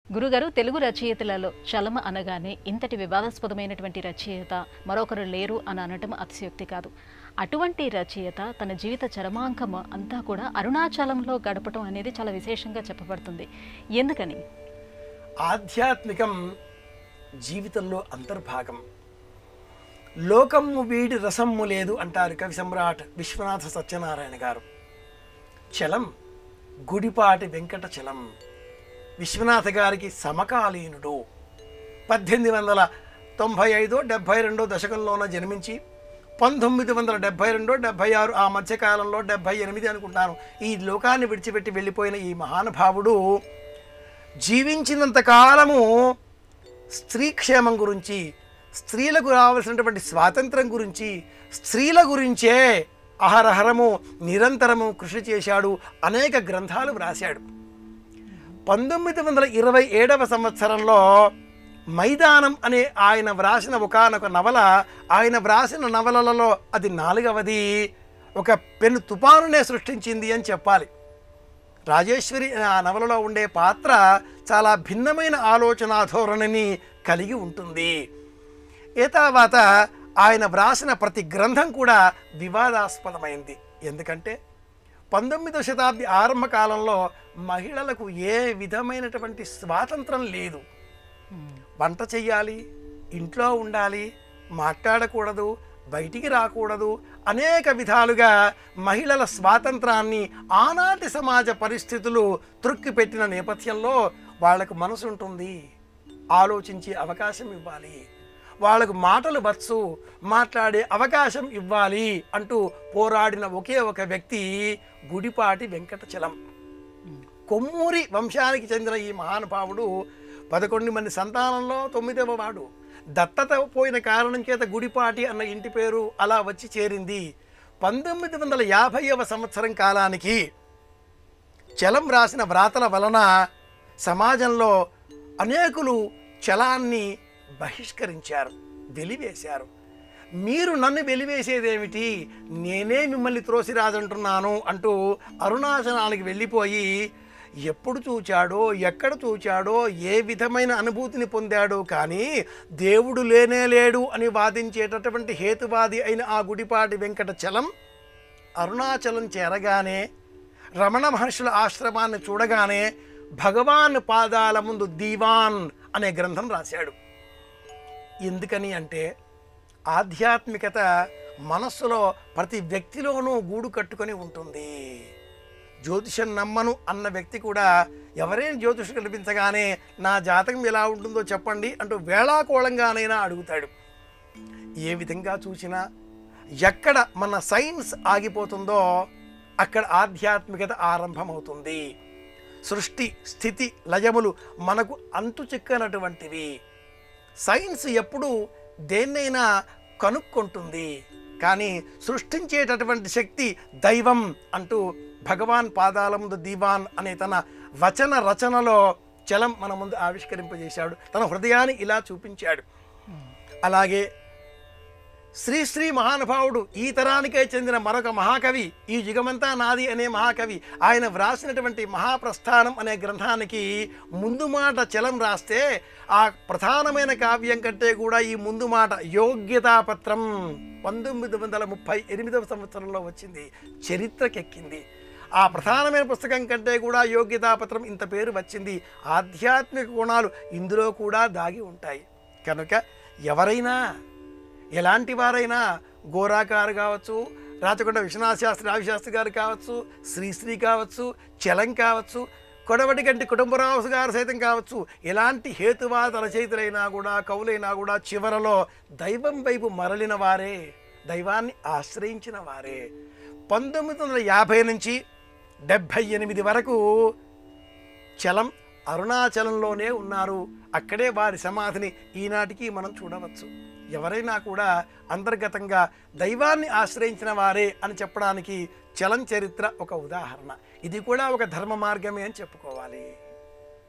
గురుగారు తెలుగు రచయితలలో చలమ అనగానే ఇంతటి వివాదాస్పదమైనటువంటి రచయిత మరొకరు లేరు అని అనటం అతిశయోక్తి కాదు అటువంటి రచయిత తన జీవిత చరమాంకం అంతా కూడా అరుణాచలంలో గడపటం అనేది చాలా విశేషంగా చెప్పబడుతుంది ఎందుకని ఆధ్యాత్మికం జీవితంలో అంతర్భాగం లోకమ్ము వీడి రసమ్ము లేదు అంటారు కవి సమ్రాట్ విశ్వనాథ సత్యనారాయణ గారు చలం గుడిపాటి వెంకట చలం విశ్వనాథ గారికి సమకాలీనుడు పద్దెనిమిది వందల తొంభై ఐదు డెబ్భై రెండో దశకంలోన జన్మించి పంతొమ్మిది వందల డెబ్భై రెండు డెబ్భై ఆరు ఆ మధ్యకాలంలో డెబ్భై ఎనిమిది అనుకుంటాను ఈ లోకాన్ని విడిచిపెట్టి వెళ్ళిపోయిన ఈ మహానుభావుడు జీవించినంత కాలము స్త్రీ క్షేమం గురించి స్త్రీలకు రావాల్సినటువంటి స్వాతంత్రం గురించి స్త్రీల గురించే అహరహరము నిరంతరము కృషి చేశాడు అనేక గ్రంథాలు వ్రాశాడు పంతొమ్మిది వందల ఇరవై ఏడవ సంవత్సరంలో మైదానం అనే ఆయన వ్రాసిన ఒకానొక నవల ఆయన వ్రాసిన నవలలలో అది నాలుగవది ఒక పెను తుపానునే సృష్టించింది అని చెప్పాలి రాజేశ్వరి అనే ఆ నవలలో ఉండే పాత్ర చాలా భిన్నమైన ఆలోచన ధోరణిని కలిగి ఉంటుంది ఏ తర్వాత ఆయన వ్రాసిన ప్రతి గ్రంథం కూడా వివాదాస్పదమైంది ఎందుకంటే పంతొమ్మిదవ శతాబ్ది ఆరంభ కాలంలో మహిళలకు ఏ విధమైనటువంటి స్వాతంత్రం లేదు వంట చెయ్యాలి ఇంట్లో ఉండాలి మాట్లాడకూడదు బయటికి రాకూడదు అనేక విధాలుగా మహిళల స్వాతంత్రాన్ని ఆనాటి సమాజ పరిస్థితులు త్రుక్కిపెట్టిన నేపథ్యంలో వాళ్లకు మనసు ఉంటుంది ఆలోచించే అవకాశం ఇవ్వాలి వాళ్ళకు మాటలు వచ్చు మాట్లాడే అవకాశం ఇవ్వాలి అంటూ పోరాడిన ఒకే ఒక వ్యక్తి గుడిపాటి వెంకటచలం కొమ్మూరి వంశానికి చెందిన ఈ మహానుభావుడు పదకొండు మంది సంతానంలో తొమ్మిదవ వాడు దత్తత పోయిన కారణం చేత గుడిపాటి అన్న ఇంటి పేరు అలా వచ్చి చేరింది పంతొమ్మిది వందల యాభైవ సంవత్సరం కాలానికి చలం రాసిన వ్రాతల వలన సమాజంలో అనేకులు చలాన్ని బహిష్కరించారు వెలివేశారు మీరు నన్ను వెలివేసేదేమిటి నేనే మిమ్మల్ని త్రోసిరాజంటున్నాను అంటూ అరుణాచలానికి వెళ్ళిపోయి ఎప్పుడు చూచాడో ఎక్కడ చూచాడో ఏ విధమైన అనుభూతిని పొందాడో కానీ దేవుడు లేనే లేడు అని వాదించేటటువంటి హేతువాది అయిన ఆ గుడిపాటి వెంకట చలం అరుణాచలం చేరగానే రమణ మహర్షుల ఆశ్రమాన్ని చూడగానే భగవాన్ పాదాల ముందు దీవాన్ అనే గ్రంథం రాశాడు ఎందుకని అంటే ఆధ్యాత్మికత మనస్సులో ప్రతి వ్యక్తిలోనూ గూడు కట్టుకొని ఉంటుంది జ్యోతిషం నమ్మను అన్న వ్యక్తి కూడా ఎవరైనా జ్యోతిషం కల్పించగానే నా జాతకం ఎలా ఉంటుందో చెప్పండి అంటూ వేళాకోళంగానైనా అడుగుతాడు ఏ విధంగా చూసినా ఎక్కడ మన సైన్స్ ఆగిపోతుందో అక్కడ ఆధ్యాత్మికత ఆరంభమవుతుంది సృష్టి స్థితి లయములు మనకు అంతు చిక్కనటువంటివి సైన్స్ ఎప్పుడు దేన్నైనా కనుక్కుంటుంది కానీ సృష్టించేటటువంటి శక్తి దైవం అంటూ భగవాన్ పాదాల ముందు దీవాన్ అనే తన వచన రచనలో చలం మన ముందు ఆవిష్కరింపజేశాడు తన హృదయాన్ని ఇలా చూపించాడు అలాగే శ్రీశ్రీ మహానుభావుడు ఈ తరానికే చెందిన మరొక మహాకవి ఈ యుగమంతా నాది అనే మహాకవి ఆయన వ్రాసినటువంటి మహాప్రస్థానం అనే గ్రంథానికి ముందు మాట చలం రాస్తే ఆ ప్రధానమైన కావ్యం కంటే కూడా ఈ ముందు మాట యోగ్యతాపత్రం పంతొమ్మిది వందల ముప్పై ఎనిమిదవ సంవత్సరంలో వచ్చింది చరిత్రకెక్కింది ఆ ప్రధానమైన పుస్తకం కంటే కూడా యోగ్యతాపత్రం ఇంత పేరు వచ్చింది ఆధ్యాత్మిక గుణాలు ఇందులో కూడా దాగి ఉంటాయి కనుక ఎవరైనా ఎలాంటి వారైనా గోరాకారు కావచ్చు రాచకొండ విశ్వనాథ శాస్త్రి రావిశాస్త్రి గారు కావచ్చు శ్రీశ్రీ కావచ్చు చలం కావచ్చు కొడవటి గంటి కుటుంబరావు గారు సైతం కావచ్చు ఎలాంటి హేతువాద రచయితలైనా కూడా కవులైనా కూడా చివరలో దైవం వైపు మరలిన వారే దైవాన్ని ఆశ్రయించిన వారే పంతొమ్మిది వందల యాభై నుంచి డెబ్భై ఎనిమిది వరకు చలం అరుణాచలంలోనే ఉన్నారు అక్కడే వారి సమాధిని ఈనాటికి మనం చూడవచ్చు ఎవరైనా కూడా అంతర్గతంగా దైవాన్ని ఆశ్రయించిన వారే అని చెప్పడానికి చలం చరిత్ర ఒక ఉదాహరణ ఇది కూడా ఒక ధర్మ మార్గమే అని చెప్పుకోవాలి